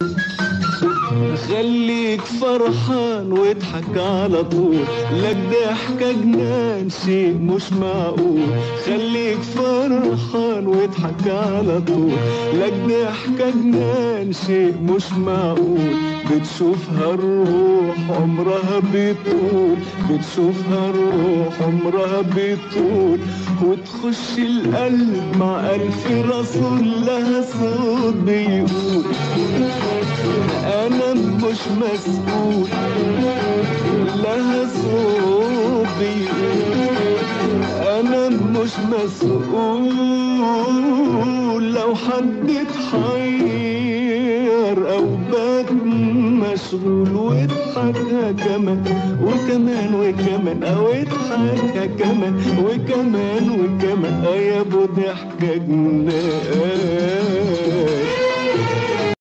خليك فرحان واضحك على طول لك ضحكة جنان شيء مش معقول خليك فرحان واضحك على طول لك ضحكة جنان شيء مش معقول بتشوفها الروح عمرها بيطول بتشوفها الروح عمرها بيطول وتخش القلب مع ألف رسول لها صوت بيقول أنا مش مسؤول لها صوت بيقول أنا مش مسؤول لو حد اتحير أو بات مشغول واضحكها كمان وكمان وكمان أو اضحكها كمان وكمان وكمان يا ابو ضحكة جنان